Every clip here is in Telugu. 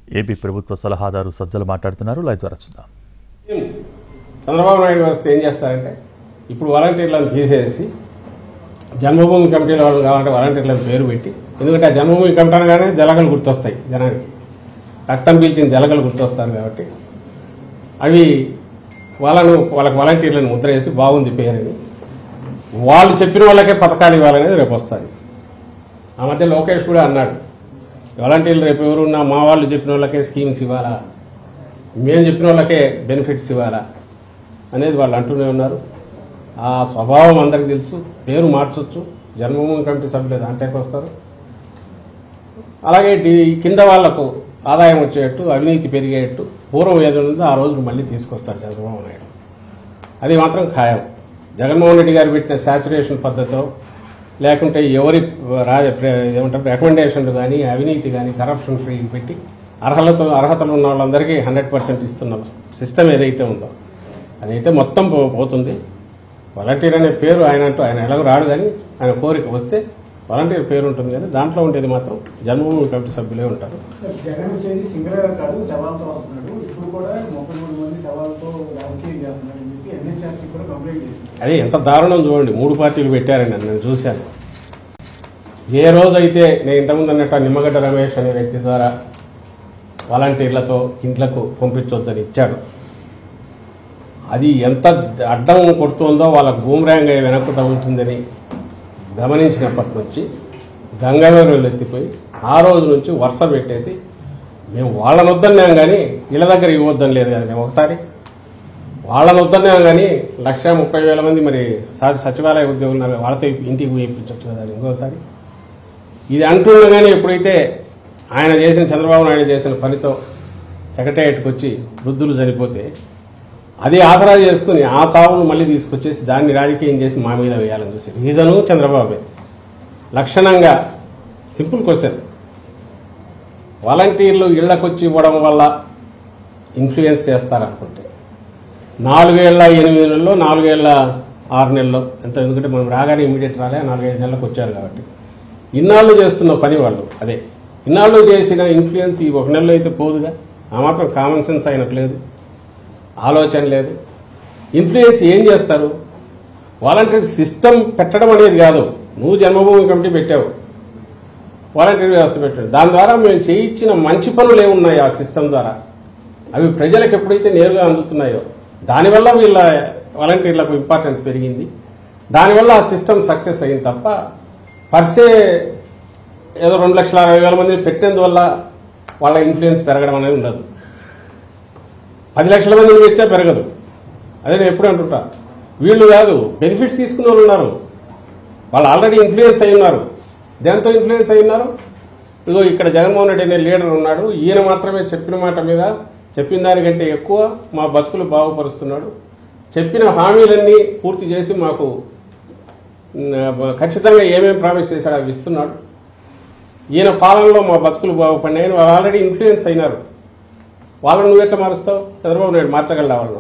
ఏపీ ప్రభుత్వ సలహాదారు సజ్జలు మాట్లాడుతున్నారు లైవ్ ద్వారా చూద్దాం చంద్రబాబు నాయుడు వస్తే ఏం చేస్తారంటే ఇప్పుడు వాలంటీర్లను తీసేసి జన్మభూమి కమిటీల వాళ్ళు కావాలంటే వాలంటీర్లను పేరు పెట్టి ఎందుకంటే ఆ జన్మభూమి కమిటీ అనగానే జలగలు గుర్తొస్తాయి జనానికి రక్తం పీల్చిన జలగలు గుర్తొస్తారు కాబట్టి అవి వాళ్ళను వాళ్ళకి వాలంటీర్లను ముద్ర వేసి బాగుంది పేరుని వాళ్ళు చెప్పిన వాళ్ళకే పథకాలు ఇవ్వాలనేది రేపు వస్తుంది ఆ మధ్య లోకేష్ కూడా అన్నాడు వాలంటీర్లు రేపు ఎవరున్నా మా వాళ్ళు చెప్పిన వాళ్ళకే స్కీమ్స్ ఇవ్వాలా మేము చెప్పిన వాళ్ళకే బెనిఫిట్స్ ఇవ్వాలా అనేది వాళ్ళు అంటూనే ఉన్నారు ఆ స్వభావం అందరికి తెలుసు పేరు మార్చొచ్చు జన్మభూమి కమిటీ సభ్యులు దాంట్లోకి వస్తారు అలాగే డి- కింద వాళ్లకు ఆదాయం వచ్చేటట్టు అవినీతి పెరిగేటట్టు పూర్వం ఏదో ఉందో ఆ రోజు మళ్ళీ తీసుకొస్తాడు చంద్రబాబు నాయుడు అది మాత్రం ఖాయం జగన్మోహన్ రెడ్డి గారు పెట్టిన శాచురేషన్ పద్ధతితో లేకుంటే ఎవరి రాజ ప్ర- ఏమంటారు రికమెండేషన్లు కానీ అవినీతి కానీ కరప్షన్ ఫ్రీ పెట్టి అర్హలతో అర్హతలు ఉన్న వాళ్ళందరికీ హండ్రెడ్ పర్సెంట్ ఇస్తున్న సిస్టమ్ ఏదైతే ఉందో అదైతే మొత్తం పో- పోతుంది వాలంటీర్ అనే పేరు ఆయన అంటూ ఆయన ఎలాగో రాడు కానీ ఆయన కోరిక వస్తే వాలంటీర్ పేరు ఉంటుంది కానీ దాంట్లో ఉండేది మాత్రం జన్మభూమి కమిటీ సభ్యులే ఉంటారు జగన్ వచ్చేది సింగిల్ గా కాదు శవాలతో వస్తున్నాడు ఇప్పుడు కూడా ముప్పై మూడు మంది శవాలతో రాజకీయం చేస్తున్నాడు అని చెప్పి ఎన్హెచ్ఆర్సీ కూడా కంప్లైంట్ చేసింది అదే ఎంత దారుణం చూడండి మూడు పార్టీలు పెట్టారండి అది నేను చూశాను ఏ రోజైతే నేను ఇంతకుముందు అన్నట్టు ఆ నిమ్మగడ్డ రమేష్ అనే వ్యక్తి ద్వారా వాలంటీర్లతో ఇంట్లకు పంపించొద్దని ఇచ్చాడు అది ఎంత అడ్డం కొడుతుందో వాళ్ళకు బూమరాంగ్ అయ్యి వెనక్కు తగులుతుందని గమనించినప్పటి నుంచి గంగావేరులు ఎత్తిపోయి ఆ రోజు నుంచి వరుస పెట్టేసి మేము వాళ్ళని వద్దన్నాం కానీ వీళ్ళ దగ్గర ఇవ్వద్దని లేదు కదా మేము ఒకసారి వాళ్ళని వద్దన్నాం కానీ లక్ష ముప్పై వేల మంది మరి స- సచివాలయ ఉద్యోగులు ఉన్నారు వాళ్ళతో ఇంటికి ఇప్పించవచ్చు కదా ఇంకోసారి ఇది అంటున్నా కానీ ఎప్పుడైతే ఆయన చేసిన చంద్రబాబు నాయుడు చేసిన పనితో సెక్రటేరియట్కి వచ్చి వృద్ధులు చనిపోతే అది ఆసరా చేసుకుని ఆ చావును మళ్ళీ తీసుకొచ్చేసి దాన్ని రాజకీయం చేసి మా మీద వేయాలని చూసి రీజను చంద్రబాబే లక్షణంగా సింపుల్ క్వశ్చన్ వాలంటీర్లు ఇళ్లకొచ్చి ఇవ్వడం వల్ల ఇన్ఫ్లుయెన్స్ చేస్తారనుకుంటే నాలుగేళ్ల ఎనిమిది నెలల్లో నాలుగేళ్ల ఆరు నెలల్లో ఎంత ఎందుకంటే మనం రాగానే ఇమీడియట్ రాలే నాలుగైదు నెలలకు వచ్చారు కాబట్టి ఇన్నాళ్ళు చేస్తున్న పని వాళ్ళు అదే ఇన్నాళ్ళు చేసిన ఇన్ఫ్లుయెన్స్ ఈ ఒక నెలలో అయితే పోదుగా ఆ మాత్రం కామన్ సెన్స్ అయినట్టు లేదు ఆలోచన లేదు ఇన్ఫ్లుయెన్స్ ఏం చేస్తారు వాలంటీర్ సిస్టమ్ పెట్టడం అనేది కాదు నువ్వు జన్మభూమి కమిటీ పెట్టావు వాలంటీర్ వ్యవస్థ పెట్టాడు దాని ద్వారా మేము చేయించిన మంచి పనులు ఏమున్నాయి ఆ సిస్టమ్ ద్వారా అవి ప్రజలకు ఎప్పుడైతే నేరుగా అందుతున్నాయో దానివల్ల వీళ్ళ వాలంటీర్లకు ఇంపార్టెన్స్ పెరిగింది దానివల్ల ఆ సిస్టమ్ సక్సెస్ అయింది తప్ప పర్సే ఏదో రెండు లక్షల అరవై వేల మందిని పెట్టేందువల్ల వాళ్ళ ఇన్ఫ్లుయెన్స్ పెరగడం అనేది ఉండదు పది లక్షల మందిని పెడితే పెరగదు అదే నేను ఎప్పుడు అంటుంటా వీళ్ళు కాదు బెనిఫిట్స్ తీసుకున్న వాళ్ళు ఉన్నారు వాళ్ళు ఆల్రెడీ ఇన్ఫ్లుయెన్స్ అయి ఉన్నారు దేంతో ఇన్ఫ్లుయెన్స్ అయి ఉన్నారు ఇదిగో ఇక్కడ జగన్మోహన్ రెడ్డి అనే లీడర్ ఉన్నాడు ఈయన మాత్రమే చెప్పిన మాట మీద చెప్పిన దానికంటే ఎక్కువ మా బతుకులు బాగుపరుస్తున్నాడు చెప్పిన హామీలన్నీ పూర్తి చేసి మాకు న- ఖచ్చితంగా ఏమేమి ప్రామిస్ చేశాడో అవి ఇస్తున్నాడు ఈయన పాలనలో మా బతుకులు బాగుపడినాయని వాళ్ళు ఆల్రెడీ ఇన్ఫ్లుయెన్స్ అయినారు వాళ్ళని నువ్వు ఎట్లా మారుస్తావు చంద్రబాబు నాయుడు మార్చగలరా వాళ్ళను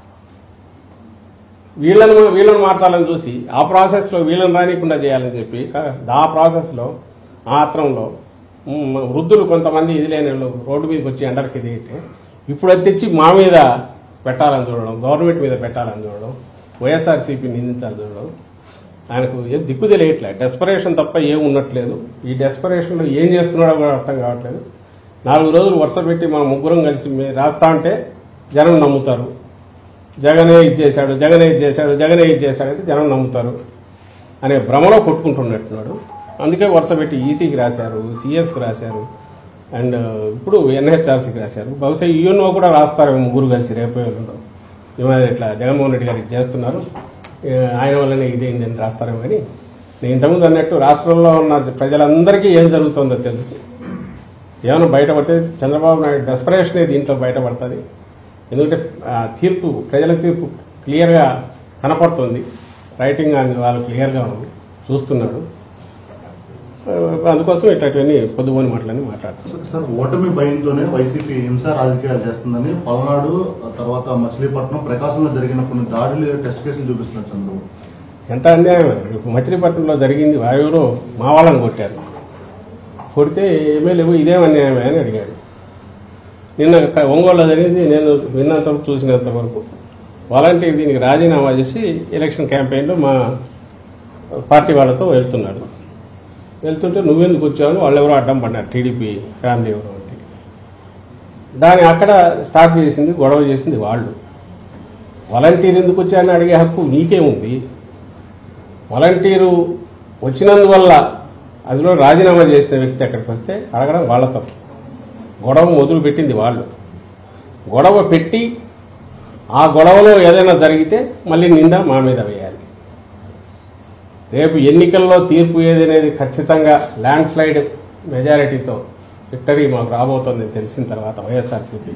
వీళ్ళను వీళ్ళని మార్చాలని చూసి ఆ ప్రాసెస్లో వీళ్ళని రానికుండా చేయాలని చెప్పి కా- ఆ ప్రాసెస్లో ఆ ఆత్రంలో మ్, వృద్ధులు కొంతమంది ఇది లేని వాళ్ళు రోడ్డు మీదకి వచ్చి ఎండలకి దిగితే ఇప్పుడు అది తెచ్చి మా మీద పెట్టాలని చూడడం గవర్నమెంట్ మీద పెట్టాలని చూడడం వైఎస్ఆర్సీపీ నిందించాలని చూడడం ఆయనకు ఏం దిక్కు తెలియట్లేదు డెస్పరేషన్ తప్ప ఏం ఉండట్లేదు ఈ డెస్పరేషన్లో ఏం చేస్తున్నాడో కూడా అర్థం కావట్లేదు నాలుగు రోజులు వరుస పెట్టి మా ముగ్గురం కలిసి మే- రాస్తా అంటే జనం నమ్ముతారు జగనే ఇది చేశాడు జగనే ఇది చేశాడు జగనే ఇది చేశాడు అంటే జనం నమ్ముతారు అనే భ్రమలో కొట్టుకుంటున్నట్టున్నాడు అందుకే వరుస పెట్టి ఈసీకి రాశారు సిఎస్కి రాశారు అండ్ ఇప్పుడు ఎన్హెచ్ఆర్సీకి రాశారు బహుశా యూఎన్ఓ కూడా రాస్తారు ముగ్గురు కలిసి రేపు ఎల్లుండో. ఏమైనా ఇట్లా జగన్మోహన్ రెడ్డి గారికి చేస్తున్నారు ఏ, ఆయన వల్లనే ఇదేంది అని రాస్తారేమో కానీ నేను ఇంతకుముందు అన్నట్టు రాష్ట్రంలో ఉన్న ప్రజలందరికీ ఏం జరుగుతుందో తెలుసు ఏమైనా బయటపడితే చంద్రబాబు నాయుడు డెస్పరేషనే దీంట్లో బయటపడుతుంది ఎందుకంటే ఆ తీర్పు ప్రజల తీర్పు క్లియర్గా కనపడుతుంది రైటింగ్ అని వాళ్ళు క్లియర్గా ఉంది చూస్తున్నాడు ఆ, అందుకోసం ఇట్లాంటివన్నీ పొద్దుపోని మాటలని మాట్లాడుతున్నారు సార్ ఓటమి భయంతోనే వైసీపీ హింస రాజకీయాలు చేస్తుందని పల్నాడు ఆ తర్వాత మచిలీపట్నం ప్రకాశంలో జరిగిన కొన్ని దాడులు టెస్ట్ కేసులు చూపిస్తున్నారు చంద్రబాబు ఎంత అన్యాయం ఇప్పుడు మచిలీపట్నంలో జరిగింది వాయువులో మా వాళ్ళని కొట్టారు కొడితే ఏమీ లేవు ఇదేం అన్యాయమే అని అడిగాడు నిన్న క- ఒంగోలులో జరిగింది నేను విన్నంత వరకు చూసినంత వరకు వాలంటీర్ దీనికి రాజీనామా చేసి ఎలక్షన్ క్యాంపెయిన్లో మా పార్టీ వాళ్ళతో వెళ్తున్నాడు వెళ్తుంటే నువ్వెందుకు వచ్చావని వాళ్ళు ఎవరో అడ్డం పడ్డారు టీడీపీ ఫ్యామిలీ ఎవరో అంటే దాన్ని అక్కడ స్టార్ట్ చేసింది గొడవ చేసింది వాళ్ళు వాలంటీర్ ఎందుకు వచ్చారని అడిగే హక్కు నీకేముంది వాలంటీరు వచ్చినందువల్ల అందులో రాజీనామా చేసిన వ్యక్తి అక్కడికి వస్తే అడగడం వాళ్ళ తప్పు గొడవ మొదలు పెట్టింది వాళ్ళు గొడవ పెట్టి ఆ గొడవలో ఏదైనా జరిగితే మళ్ళీ నింద మా మీద వేయాలి రేపు ఎన్నికల్లో తీర్పు ఏదనేది ఖచ్చితంగా ల్యాండ్ స్లైడ్ మెజారిటీతో విక్టరీ మాకు రాబోతోందని తెలిసిన తర్వాత వైఎస్ఆర్సీపీ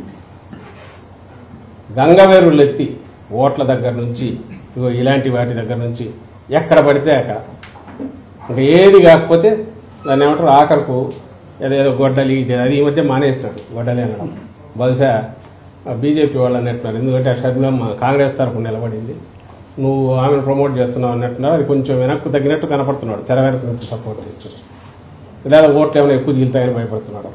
గంగవేరులు ఎత్తి ఓట్ల దగ్గర నుంచి ఇగో ఇలాంటి వాటి దగ్గర నుంచి ఎక్కడ పడితే అక్కడ ఇంకా ఏది కాకపోతే దాన్ని ఏమంటారు ఆఖరకు ఏదేదో గొడ్డలి ఇది అది ఈ మధ్య మానేసినాడు గొడ్డలి అనడం బహుశా బీజేపీ వాళ్ళు అన్నట్టున్నారు ఎందుకంటే ఆ షర్మిలమ్మ కాంగ్రెస్ తరఫున నిలబడింది నువ్వు ఆమెను ప్రమోట్ చేస్తున్నావు అన్నట్టున్నారు అది కొంచెం వెనక్కు తగ్గినట్టు కనపడుతున్నాడు తెర వెనక నుంచి సపోర్ట్ చేస్తూ లేదా ఓట్లు ఏమైనా ఎక్కువ దిగుతాయని భయపడుతున్నాడు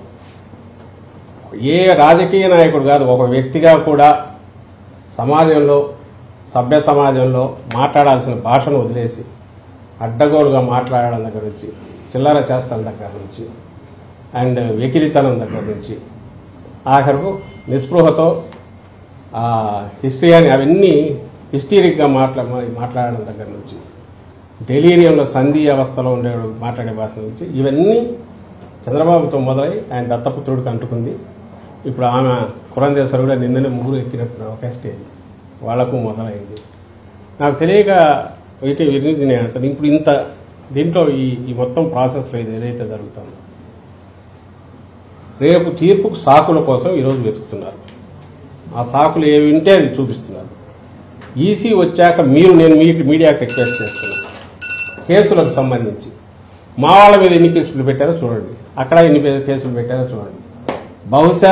ఏ రాజకీయ నాయకుడు కాదు ఒక వ్యక్తిగా కూడా సమాజంలో సభ్య సమాజంలో మాట్లాడాల్సిన భాషను వదిలేసి అడ్డగోలుగా మాట్లాడడం దగ్గర నుంచి చిల్లర చేష్టల దగ్గర నుంచి అండ్ వెకిలితనం దగ్గర నుంచి ఆఖరుకు నిస్పృహతో ఆ హిస్టరీ అని అవన్నీ హిస్టీరిక్గా మాట్లా మాట్లాడడం దగ్గర నుంచి డెలీరియంలో సంధి అవస్థలో ఉండే మాట్లాడే భాష నుంచి ఇవన్నీ చంద్రబాబుతో మొదలై ఆయన దత్తపుత్రుడికి అంటుకుంది ఇప్పుడు ఆమె కురందేశ్వరు కూడా నిన్ననే ముగ్గురు ఎక్కినట్టున్నారు ఒకే స్టేజ్ వాళ్లకు మొదలైంది నాకు తెలియక వీటి గురించి నేను అంటాను ఇప్పుడు ఇంత దీంట్లో ఈ ఈ మొత్తం ప్రాసెస్లో ఇది ఏదైతే జరుగుతుందో రేపు తీర్పుకు సాకుల కోసం ఈరోజు వెతుకుతున్నారు ఆ సాకులు ఏవి ఉంటే అది చూపిస్తున్నారు ఈసీ వచ్చాక మీరు నేను మీకు మీడియాకి రిక్వెస్ట్ చేస్తున్నాను కేసులకు సంబంధించి మా వాళ్ళ మీద ఎన్ని కేసులు పెట్టారో చూడండి అక్కడ ఎన్ని పే- కేసులు పెట్టారో చూడండి బహుశా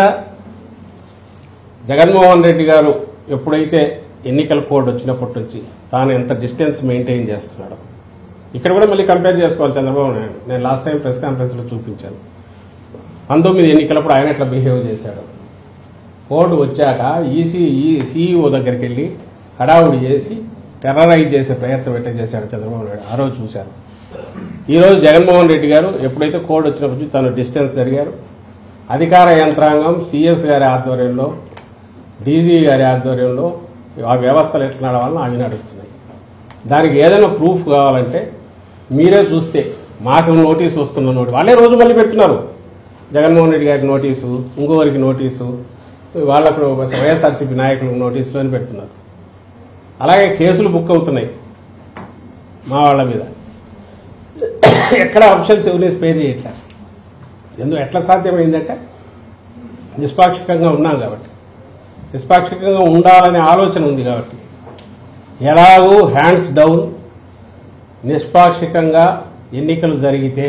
జగన్మోహన్ రెడ్డి గారు ఎప్పుడైతే ఎన్నికల కోడ్ వచ్చినప్పటి నుంచి తాను ఎంత డిస్టెన్స్ మెయింటైన్ చేస్తున్నాడో ఇక్కడ కూడా మళ్ళీ కంపేర్ చేసుకోవాలి చంద్రబాబు నాయుడు నేను లాస్ట్ టైం ప్రెస్ కాన్ఫరెన్స్లో చూపించాను పంతొమ్మిది ఎన్నికలప్పుడు ఆయన ఎట్లా బిహేవ్ చేశాడు కోడ్ వచ్చాక ఈసీ ఈ సీఈఓ దగ్గరికి వెళ్ళి హడావుడి చేసి టెర్రరైజ్ చేసే ప్రయత్నం ఎట్లా చేశాడు చంద్రబాబు నాయుడు ఆ రోజు చూశారు ఈ రోజు జగన్మోహన్ రెడ్డి గారు ఎప్పుడైతే కోడ్ వచ్చినప్పటి నుంచి తను డిస్టెన్స్ జరిగారు అధికార యంత్రాంగం సిఎస్ గారి ఆధ్వర్యంలో డీజీ గారి ఆధ్వర్యంలో ఆ వ్యవస్థలు ఎట్లా నడవాలని అవి నడుస్తున్నాయి దానికి ఏదైనా ప్రూఫ్ కావాలంటే మీరే చూస్తే మాకు నోటీసు వస్తున్న నోటి వాళ్ళే రోజు మళ్ళీ పెడుతున్నారు జగన్మోహన్ రెడ్డి గారికి నోటీసు ఇంకోవరికి నోటీసు వాళ్ళకు వైఎస్ఆర్సీపీ నాయకులకు నోటీసులు అని పెడుతున్నారు అలాగే కేసులు బుక్ అవుతున్నాయి మా వాళ్ళ మీద ఎక్కడ ఆప్షన్స్ ఎవరిని స్పేర్ చేయట్లే ఎందుకు ఎట్లా సాధ్యమైందంటే నిష్పాక్షికంగా ఉన్నాం కాబట్టి నిష్పాక్షికంగా ఉండాలనే ఆలోచన ఉంది కాబట్టి ఎలాగూ హ్యాండ్స్ డౌన్ నిష్పాక్షికంగా ఎన్నికలు జరిగితే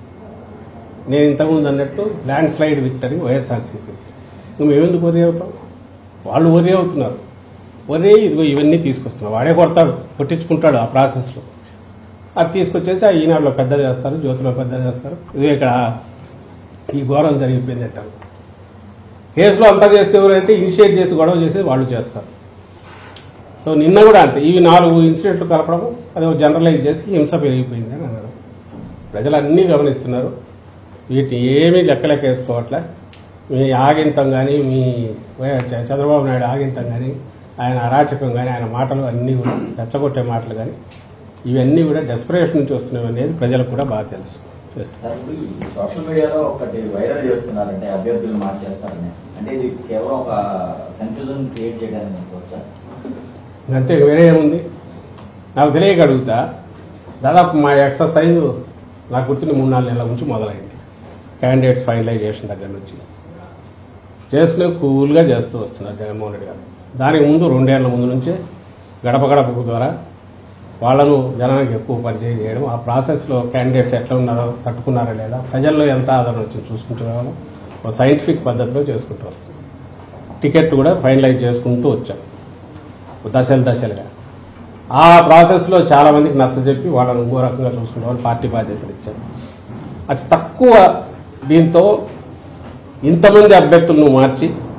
నేను ఇంతకుముందు అన్నట్టు ల్యాండ్ స్లైడ్ విక్టరీ వైఎస్ఆర్సీపీ నువ్వు మేమెందుకు వరి అవుతాం వాళ్ళు వరి అవుతున్నారు వరి ఇదిగో ఇవన్నీ తీసుకొస్తున్నావు వాడే కొడతాడు కొట్టించుకుంటాడు ఆ ప్రాసెస్లో అది తీసుకొచ్చేసి ఆ ఈనాడులో పెద్ద చేస్తారు జ్యోతిలో పెద్ద చేస్తారు ఇదే ఇక్కడ ఈ ఘోరం జరిగిపోయింది అంటారు కేసులో అంతా చేస్తే ఎవరంటే ఇనిషియేట్ చేసి గొడవ చేసి వాళ్ళు చేస్తారు సో నిన్న కూడా అంతే ఇవి నాలుగు ఇన్సిడెంట్లు కలపడం అది జనరలైజ్ చేసి హింస పెరిగిపోయింది అని అన్నారు ప్రజలు అన్నీ గమనిస్తున్నారు వీటిని ఏమీ లెక్కలెక్క వేసుకోవట్లే మీ ఆగింతం కానీ మీ వై- చ- చంద్రబాబు నాయుడు ఆగింతం కానీ ఆయన అరాచకం కానీ ఆయన మాటలు అన్నీ కూడా రెచ్చగొట్టే మాటలు కానీ ఇవన్నీ కూడా డెస్పరేషన్ నుంచి వస్తున్నవి అనేది ప్రజలకు కూడా బాగా తెలుసు సార్, ఇప్పుడు ఈ సోషల్ మీడియాలో ఒకటి వైరల్ చేస్తున్నారంటే అభ్యర్థులు మార్చేస్తారని అంటే ఇది కేవలం ఒక కన్ఫ్యూజన్ క్రియేట్ చేయడానికి అనుకోవచ్చా అంతే వేరే ఏముంది నాకు తెలియక అడుగుతా దాదాపు మా ఎక్సర్సైజ్ నాకు గుర్తున్న మూడు నాలుగు నెలల నుంచి మొదలైంది క్యాండిడేట్స్ ఫైనలైజేషన్ దగ్గర నుంచి చేసుకుని కూల్గా చేస్తూ వస్తున్నారు జగన్మోహన్ రెడ్డి గారు దానికి ముందు రెండేళ్ల ముందు నుంచే గడప గడప ద్వారా వాళ్ళను జనానికి ఎక్కువ పరిచయం చేయడం ఆ ప్రాసెస్లో క్యాండిడేట్స్ ఎట్లా ఉన్నారో తట్టుకున్నారా లేదా ప్రజల్లో ఎంత ఆదరణ వచ్చింది చూసుకుంటూ రావడం ఒక సైంటిఫిక్ పద్ధతిలో చేసుకుంటూ వస్తుంది టికెట్ కూడా ఫైనలైజ్ చేసుకుంటూ వచ్చాం దశలు దశలుగా ఆ ప్రాసెస్లో చాలా మందికి నచ్చజెప్పి వాళ్ళని ఇంకో రకంగా చూసుకునే వాళ్ళు పార్టీ బాధ్యతలు ఇచ్చారు అతి తక్కువ దీంతో ఇంతమంది అభ్యర్థులను మార్చి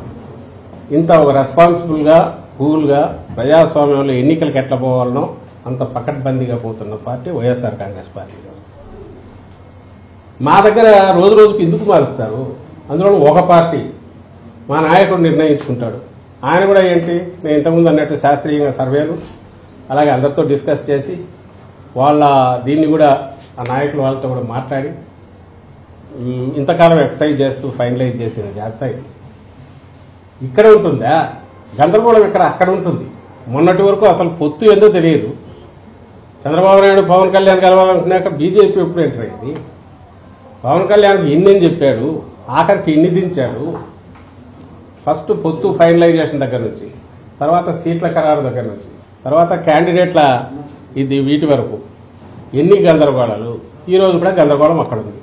ఇంత ఒక రెస్పాన్సిబుల్గా కూల్గా ప్రజాస్వామ్యంలో ఎన్నికలకు ఎట్లా పోవాలనో అంత పకడ్బందీగా పోతున్న పార్టీ వైఎస్ఆర్ కాంగ్రెస్ పార్టీ మా దగ్గర రోజు రోజుకి ఎందుకు మారుస్తారు అందులో ఒక పార్టీ మా నాయకుడు నిర్ణయించుకుంటాడు ఆయన కూడా ఏంటి నేను ఇంతకుముందు అన్నట్టు శాస్త్రీయంగా సర్వేలు అలాగే అందరితో డిస్కస్ చేసి వాళ్ళ దీన్ని కూడా ఆ నాయకులు వాళ్ళతో కూడా మాట్లాడి ఉమ్, ఇంతకాలం ఎక్సర్సైజ్ చేస్తూ ఫైనలైజ్ చేసిన జాబితా ఇది ఇక్కడ ఉంటుందా గందరగోళం ఇక్కడ అక్కడ ఉంటుంది మొన్నటి వరకు అసలు పొత్తు ఏందో తెలియదు చంద్రబాబు నాయుడు పవన్ కళ్యాణ్ కలవాలనుకున్నాక బీజేపీ ఎప్పుడు ఎంటర్ అయింది పవన్ కళ్యాణ్కి ఇన్ని అని చెప్పాడు ఆఖరికి ఇన్ని దించాడు ఫస్ట్ పొత్తు ఫైనలైజేషన్ దగ్గర నుంచి తర్వాత సీట్ల ఖరారు దగ్గర నుంచి తర్వాత క్యాండిడేట్ల ఇది వీటి వరకు ఎన్ని గందరగోళాలు ఈ రోజు కూడా గందరగోళం అక్కడ ఉంది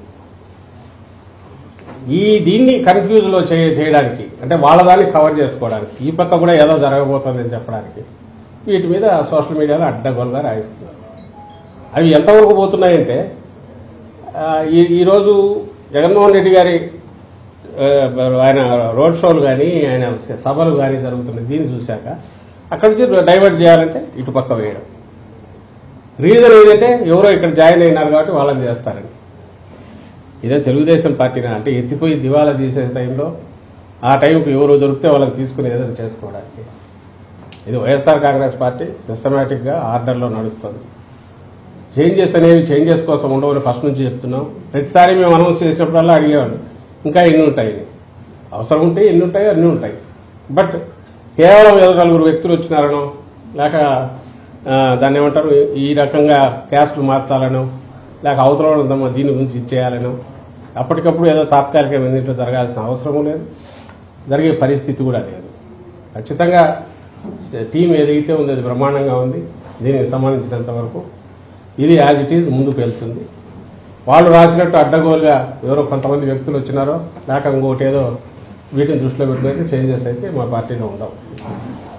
ఈ దీన్ని కన్ఫ్యూజ్ లో చేయ చేయడానికి అంటే వాళ్ళ దాన్ని కవర్ చేసుకోవడానికి ఈ పక్క కూడా ఏదో జరగబోతుందని చెప్పడానికి వీటి మీద సోషల్ మీడియాలో అడ్డగోలుగా రాయిస్తున్నారు అవి ఎంతవరకు పోతున్నాయంటే ఆ, ఈ ఈరోజు జగన్మోహన్ రెడ్డి గారి ఆ, ఆయన రోడ్ షోలు కానీ ఆయన సభలు కానీ జరుగుతున్నాయి దీన్ని చూశాక అక్కడి నుంచి డైవర్ట్ చేయాలంటే ఇటు పక్క వేయడం రీజన్ ఏంటంటే ఎవరో ఇక్కడ జాయిన్ అయినారు కాబట్టి వాళ్ళని చేస్తారని ఇదే తెలుగుదేశం పార్టీనా అంటే ఎత్తిపోయి దివాలా తీసే టైంలో ఆ టైంకి ఎవరు దొరికితే వాళ్ళకి తీసుకుని ఏదైనా చేసుకోవడానికి ఇది వైఎస్ఆర్ కాంగ్రెస్ పార్టీ సిస్టమేటిక్గా ఆర్డర్లో నడుస్తుంది చేంజెస్ అనేవి చేంజెస్ కోసం ఉండవని ఫస్ట్ నుంచి చెప్తున్నాం ప్రతిసారి మేము అనౌన్స్ చేసినప్పుడల్లా అడిగేవాళ్ళు ఇంకా ఎన్ని ఉంటాయి అని. అవసరం ఉంటే ఎన్ని ఉంటాయి అన్ని ఉంటాయి బట్ కేవలం ఏదో నలుగురు వ్యక్తులు వచ్చినారనో లేక ఆ, దాన్ని ఏమంటారు ఈ రకంగా క్యాస్ట్లు మార్చాలనో లేక అవతల వాళ్ళు ఉందమ్మా దీని గురించి ఇచ్చేయాలనో అప్పటికప్పుడు ఏదో తాత్కాలిక ఎన్నింటిలో జరగాల్సిన అవసరము లేదు జరిగే పరిస్థితి కూడా లేదు ఖచ్చితంగా టీం ఏదైతే ఉందో అది బ్రహ్మాండంగా ఉంది దీనికి సంబంధించినంత వరకు ఇది యాజ్ ఇట్ ఈజ్ ముందుకు వెళ్తుంది వాళ్ళు రాసినట్టు అడ్డగోలుగా ఎవరో కొంతమంది వ్యక్తులు వచ్చినారో లేక ఇంకోటి ఏదో వీటిని దృష్టిలో పెట్టుకుని చేంజెస్ అయితే మా పార్టీలో ఉండవు